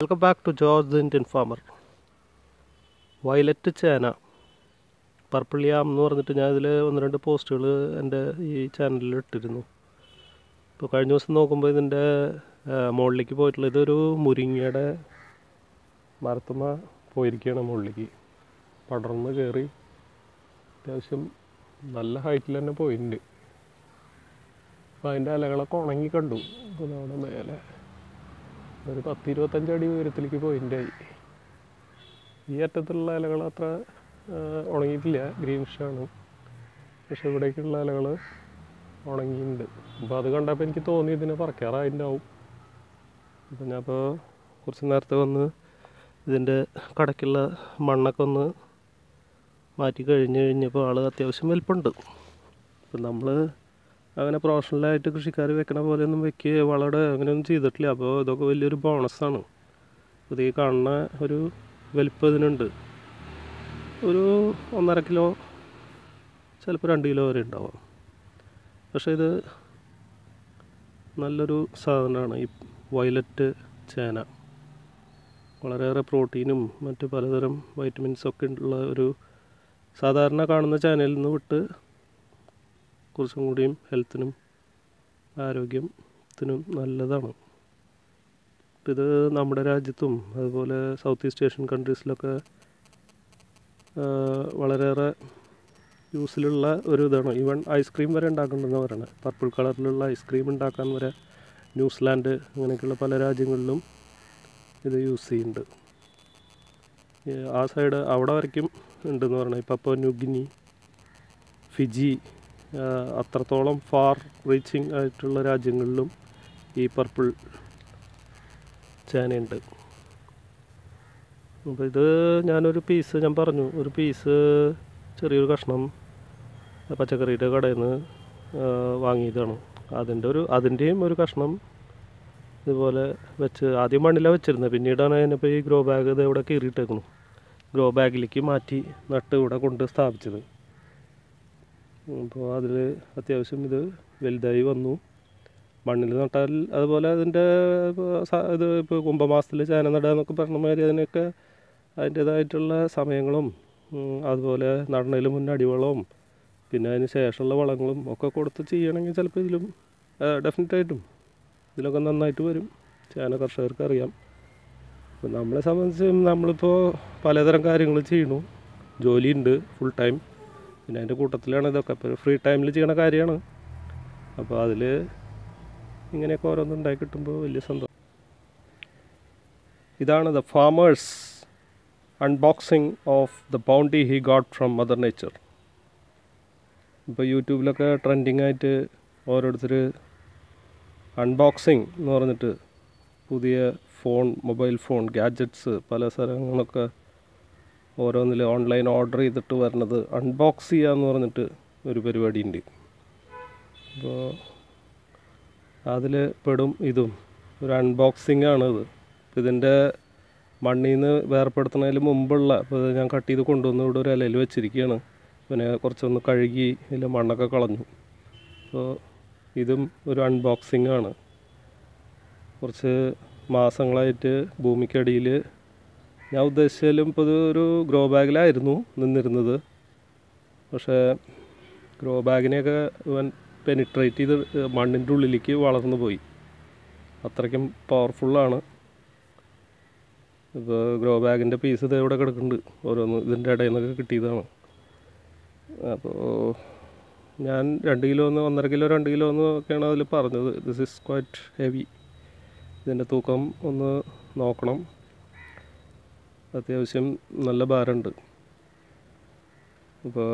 Welcome back to George the Indian farmer violet ചേന purple yam എന്ന് പറഞ്ഞിട്ട് ഞാൻ ഇതിൽ ഒന്ന് രണ്ട് പോസ്റ്റുകൾ എൻ്റെ ഈ ചാനലിൽ ഇട്ടിരുന്നു ഇപ്പോൾ കഴിഞ്ഞ ദിവസം നോക്കുമ്പോൾ ഇതിൻ്റെ മുകളിലേക്ക് പോയിട്ടുള്ള ഇതൊരു മുരിങ്ങയുടെ മരത്തുമ്മ പോയിരിക്കുകയാണ് മുകളിലേക്ക് പടർന്ന് കയറി അത്യാവശ്യം നല്ല ഹൈറ്റിൽ തന്നെ പോയിട്ടുണ്ട് അപ്പോൾ അതിൻ്റെ ഇലകളൊക്കെ ഉണങ്ങി കണ്ടു അപ്പോൾ നമ്മുടെ മേലെ ഒരു പത്ത് ഇരുപത്തഞ്ച് അടി ഉയരത്തിലേക്ക് പോയിൻ്റായി ഈ അറ്റത്തുള്ള ഇലകൾ അത്ര ആ, ഉണങ്ങിയിട്ടില്ല ഗ്രീനിഷാണ് പക്ഷെ ഇവിടേക്കുള്ള ഇലകൾ ഉണങ്ങിയിട്ടുണ്ട് അപ്പോൾ അത് കണ്ടപ്പോൾ എനിക്ക് തോന്നി ഇതിനെ പറിക്കാറായിട്ടുണ്ടാവും അപ്പോൾ ഞാൻ അപ്പോൾ കുറച്ച് നേരത്തെ വന്ന് ഇതിൻ്റെ കടയ്ക്കുള്ള മണ്ണൊക്കെ ഒന്ന് മാറ്റി കഴിഞ്ഞ് കഴിഞ്ഞപ്പോൾ ആൾ അത്യാവശ്യം വലിപ്പമുണ്ട് അപ്പം നമ്മൾ അങ്ങനെ പ്രൊഫഷണലായിട്ട് കൃഷിക്കാർ വെക്കണ പോലെയൊന്നും വെക്കുക വളയുടെ അങ്ങനെയൊന്നും ചെയ്തിട്ടില്ല അപ്പോൾ ഇതൊക്കെ വലിയൊരു ബോണസാണ് ഇത് ഈ കാണുന്ന ഒരു വലിപ്പം ഇതിനുണ്ട് ഒരു ഒന്നര കിലോ ചിലപ്പോൾ രണ്ട് കിലോ വരെ ഉണ്ടാവാം പക്ഷേ ഇത് നല്ലൊരു സാധനമാണ് ഈ വയലറ്റ് ചേന വളരെയേറെ പ്രോട്ടീനും മറ്റ് പലതരം വൈറ്റമിൻസൊക്കെ ഉള്ള ഒരു സാധാരണ കാണുന്ന ചാനലിൽ നിന്ന് വിട്ട് കുറച്ചും കൂടിയും ഹെൽത്തിനും ആരോഗ്യത്തിനും നല്ലതാണ് ഇപ്പം ഇത് നമ്മുടെ രാജ്യത്തും അതുപോലെ സൗത്ത് ഈസ്റ്റ് ഏഷ്യൻ കൺട്രീസിലൊക്കെ ആ, വളരെയേറെ യൂസിലുള്ള ഒരു ഇതാണ് ഈവൻ ഐസ്ക്രീം വരെ ഉണ്ടാക്കുന്നുണ്ടെന്ന് പറയുന്നത് പർപ്പിൾ കളറിലുള്ള ഐസ്ക്രീം ഉണ്ടാക്കാൻ വരെ ന്യൂസിലാൻഡ് അങ്ങനെയൊക്കെയുള്ള പല രാജ്യങ്ങളിലും ഇത് യൂസ് ചെയ്യുന്നുണ്ട് ഈ ആ സൈഡ് അവിടെ വരയ്ക്കും ഉണ്ടെന്ന് പറയുന്നത് ഇപ്പോൾ ന്യൂഗിനി ഫിജി ആ, അത്രത്തോളം ഫാർ റീച്ചിങ് ആയിട്ടുള്ള രാജ്യങ്ങളിലും ഈ പർപ്പിൾ ചേനയുണ്ട് അപ്പോൾ ഇത് ഞാനൊരു പീസ് ഞാൻ പറഞ്ഞു ഒരു പീസ് ചെറിയൊരു കഷ്ണം പച്ചക്കറിയുടെ കടയിൽ നിന്ന് വാങ്ങിയതാണ് അതിൻ്റെ ഒരു അതിൻ്റെയും ഒരു കഷ്ണം ഇതുപോലെ വെച്ച് ആദ്യം മണ്ണിലാണ് വെച്ചിരുന്നത് പിന്നീടാണ് അതിനിപ്പോൾ ഈ ഗ്രോ ബാഗ് ഇത് ഇവിടെ കീറിയിട്ടേക്കുന്നു ഗ്രോ ബാഗിലേക്ക് മാറ്റി നട്ട് ഇവിടെ കൊണ്ട് സ്ഥാപിച്ചത് അപ്പോൾ അതിൽ അത്യാവശ്യം ഇത് വലുതായി വന്നു മണ്ണിൽ നട്ടാൽ അതുപോലെ അതിൻ്റെ ഇപ്പോൾ സ- ഇത് ഇപ്പോൾ കുംഭമാസത്തിൽ ചേന നടുക എന്നൊക്കെ പറഞ്ഞ മാതിരി അതിനൊക്കെ അതിൻ്റേതായിട്ടുള്ള സമയങ്ങളും ഉം, അതുപോലെ നടണതിന് മുന്നേ അടിവളവും പിന്നെ അതിന് ശേഷമുള്ള വളങ്ങളും ഒക്കെ കൊടുത്ത് ചെയ്യണമെങ്കിൽ ചിലപ്പോൾ ഇതിലും ഡെഫിനറ്റായിട്ടും ഇതിലൊക്കെ നന്നായിട്ട് വരും ചേന കർഷകർക്ക് അറിയാം അപ്പോൾ നമ്മളെ സംബന്ധിച്ച് നമ്മളിപ്പോൾ പലതരം കാര്യങ്ങൾ ചെയ്യണു ജോലിയുണ്ട് ഫുൾ ടൈം പിന്നെ അതിൻ്റെ കൂട്ടത്തിലാണ് ഇതൊക്കെ ഇപ്പോൾ ഫ്രീ ടൈമിൽ ചെയ്യണ കാര്യമാണ് അപ്പോൾ അതിൽ ഇങ്ങനെയൊക്കെ ഓരോന്നും ഉണ്ടായി കിട്ടുമ്പോൾ വലിയ സന്തോഷം ഇതാണ് the farmer's unboxing of the bounty he got from mother nature ഇപ്പോൾ യൂട്യൂബിലൊക്കെ ട്രെൻഡിങ് ആയിട്ട് ഓരോരുത്തർ അൺബോക്സിങ് എന്ന് പറഞ്ഞിട്ട് പുതിയ ഫോൺ മൊബൈൽ ഫോൺ ഗാഡ്ജറ്റ്സ് പല സ്ഥലങ്ങളൊക്കെ ഓരോന്നിൽ ഓൺലൈൻ ഓർഡർ ചെയ്തിട്ട് വരണത് അൺബോക്സ് ചെയ്യുക എന്ന് പറഞ്ഞിട്ട് ഒരു പരിപാടിയുണ്ട് അപ്പോൾ അതിൽ പെടും ഇതും ഒരു അൺബോക്സിംഗ് ആണ് ഇത് ഇതിൻ്റെ മണ്ണിൽ നിന്ന് വേർപ്പെടുത്തുന്നതിന് മുമ്പുള്ള ഇപ്പോൾ ഇത് ഞാൻ കട്ട് ചെയ്ത് കൊണ്ടുവന്ന് ഇവിടെ ഒരു ഇലയിൽ വെച്ചിരിക്കുകയാണ് പിന്നെ കുറച്ചൊന്ന് കഴുകി ഇതിൽ മണ്ണൊക്കെ കളഞ്ഞു അപ്പോൾ ഇതും ഒരു അൺബോക്സിംഗ് ആണ് കുറച്ച് മാസങ്ങളായിട്ട് ഭൂമിക്കടിയിൽ ഞാൻ ഉദ്ദേശിച്ചാലും ഇപ്പോൾ ഇത് ഒരു ഗ്രോ ബാഗിലായിരുന്നു നിന്നിരുന്നത് പക്ഷേ ഗ്രോ ബാഗിനെയൊക്കെ ഇവൻ പെനിട്രേറ്റ് ചെയ്ത് മണ്ണിൻ്റെ ഉള്ളിലേക്ക് വളർന്നു പോയി അത്രയ്ക്കും പവർഫുള്ളാണ് ഇപ്പോൾ ഗ്രോ ബാഗിൻ്റെ പീസ് ഇത് ഇവിടെ കിടക്കുന്നുണ്ട് ഓരോന്ന് ഇതിൻ്റെ ഇടയിൽ നിന്നൊക്കെ കിട്ടിയതാണ് അപ്പോൾ ഞാൻ രണ്ട് കിലോ ഒന്ന് ഒന്നര കിലോ രണ്ട് കിലോ എന്ന് ഒക്കെയാണ് അതിൽ പറഞ്ഞത് ദിസ് ഇസ് ക്വൈറ്റ് ഹെവി ഇതിൻ്റെ തൂക്കം ഒന്ന് നോക്കണം അത്യാവശ്യം നല്ല ഭാരമുണ്ട് അപ്പോൾ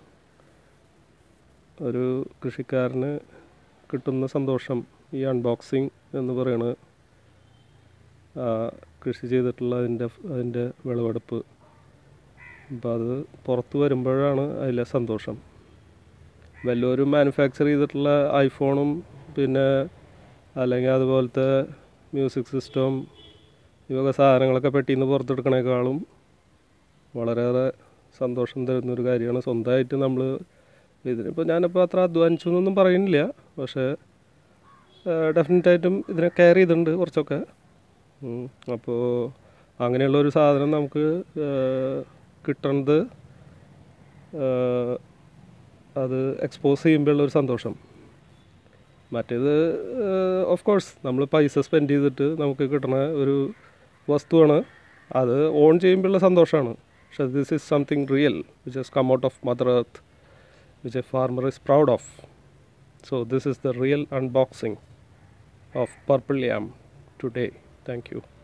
ഒരു കൃഷിക്കാരന് കിട്ടുന്ന സന്തോഷം ഈ അൺബോക്സിങ് എന്ന് പറയുന്നത് ആ, കൃഷി ചെയ്തിട്ടുള്ള അതിൻ്റെ അതിൻ്റെ വിളവെടുപ്പ് അപ്പോൾ അത് പുറത്ത് വരുമ്പോഴാണ് അതിലെ സന്തോഷം വല്ലവരും മാനുഫാക്ചർ ചെയ്തിട്ടുള്ള ഐഫോണും പിന്നെ അല്ലെങ്കിൽ അതുപോലത്തെ മ്യൂസിക് സിസ്റ്റം ഇവക സാധനങ്ങളൊക്കെ പെട്ടിയിൽ നിന്ന് പുറത്തെടുക്കണേക്കാളും വളരെയേറെ സന്തോഷം തരുന്നൊരു കാര്യമാണ് സ്വന്തമായിട്ട് നമ്മൾ ഇതിനിപ്പോൾ ഞാനിപ്പോൾ അത്ര അധ്വാനിച്ചു എന്നൊന്നും പറയുന്നില്ല പക്ഷേ ഡെഫിനറ്റായിട്ടും ഇതിനെ കെയർ ചെയ്തിട്ടുണ്ട് കുറച്ചൊക്കെ അപ്പോൾ അങ്ങനെയുള്ള ഒരു സാധനം നമുക്ക് ഏഹ്, കിട്ടുന്നത് ഏഹ്, അത് എക്സ്പോസ് ചെയ്യുമ്പോഴുള്ള ഒരു സന്തോഷം മറ്റേത് ഓഫ് കോഴ്സ് നമ്മൾ പൈസ സ്പെൻഡ് ചെയ്തിട്ട് നമുക്ക് കിട്ടുന്ന ഒരു വസ്തുവാണ് അത് ഓൺ ചെയ്യുമ്പോഴുള്ള സന്തോഷമാണ് പക്ഷെ this is something real which has come out of mother earth which a farmer is proud of so this is the real unboxing of purple yam today. Thank you.